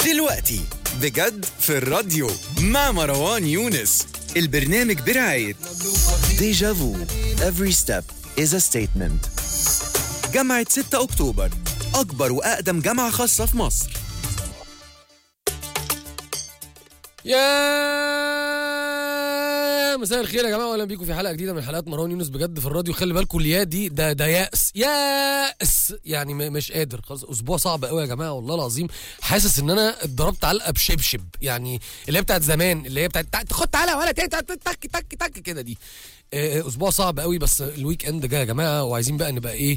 دلوقتي بجد في الراديو مع مروان يونس البرنامج برعاية ديجا فو Every step is a statement جامعة 6 أكتوبر أكبر وأقدم جامعة خاصة في مصر يا مساء الخير يا جماعه واهلا بيكم في حلقه جديده من حلقات مروان يونس بجد في الراديو خلي بالكم اليا دي ده ده يأس يأس يعني م- مش قادر خلاص اسبوع صعب قوي يا جماعه والله العظيم حاسس ان انا اتضربت علقه بشبشب يعني اللي هي بتاعت زمان اللي هي بتاعت تع- خد تعالى ولا تك تك تك تك تك كده دي آه، اسبوع صعب قوي بس الويك اند جاي يا جماعه وعايزين بقى نبقى ايه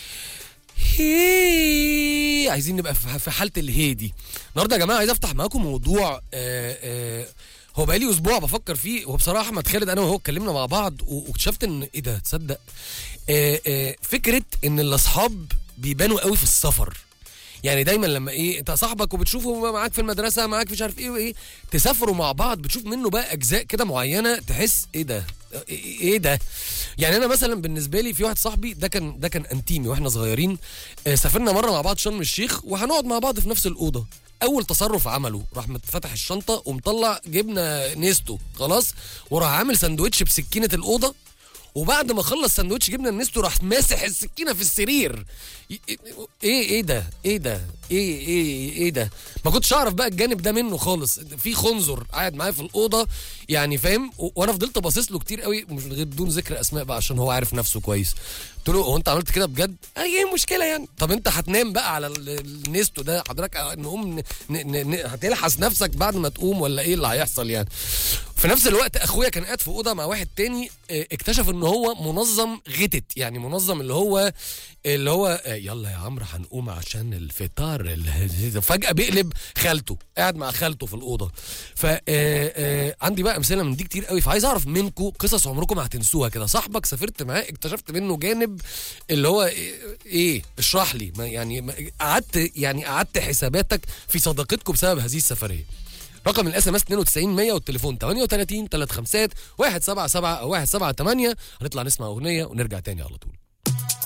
هي عايزين نبقى في في حاله الهي دي النهارده يا جماعه عايز افتح معاكم موضوع آه آه هو بقالي اسبوع بفكر فيه وبصراحه احمد خالد انا وهو اتكلمنا مع بعض و- واكتشفت ان ايه ده تصدق آه آه فكره ان الاصحاب بيبانوا قوي في السفر يعني دايما لما ايه انت صاحبك وبتشوفه معاك في المدرسه معاك في مش عارف ايه وايه تسافروا مع بعض بتشوف منه بقى اجزاء كده معينه تحس ايه ده ايه إيه ده يعني انا مثلا بالنسبه لي في واحد صاحبي ده كان ده كان انتيمي واحنا صغيرين آه، سافرنا مره مع بعض شرم الشيخ وهنقعد مع بعض في نفس الاوضه اول تصرف عمله راح فتح الشنطه ومطلع جبنه نيستو خلاص وراح عامل سندوتش بسكينه الاوضه وبعد ما خلص سندوتش جبنه النستو راح ماسح السكينه في السرير ي- ايه ايه ده ايه ده ايه ايه ايه ده ما كنتش اعرف بقى الجانب ده منه خالص في خنزر قاعد معايا في الاوضه يعني فاهم و- وانا فضلت باصص له كتير قوي مش من غير بدون ذكر اسماء بقى عشان هو عارف نفسه كويس قلت له هو انت عملت كده بجد اي ايه المشكله يعني طب انت هتنام بقى على ال- النستو ده حضرتك نقوم ن- ن- ن- هتلحس نفسك بعد ما تقوم ولا ايه اللي هيحصل يعني في نفس الوقت اخويا كان قاعد في اوضه مع واحد تاني اه، اكتشف ان هو منظم غتت يعني منظم اللي هو اللي هو اه، يلا يا عمرو هنقوم عشان الفطار ال- فجاه بيقلب خالته قاعد مع خالته في الاوضه ف اه، اه، عندي بقى امثله من دي كتير قوي فعايز اعرف منكم قصص عمركم ما هتنسوها كده صاحبك سافرت معاه اكتشفت منه جانب اللي هو ايه, إيه؟ اشرح لي ما يعني ما- قعدت يعني قعدت حساباتك في صداقتكم بسبب هذه السفريه رقم الاس ام اس 92 100 والتليفون 38 35 177 او 178 هنطلع نسمع اغنيه ونرجع تاني على طول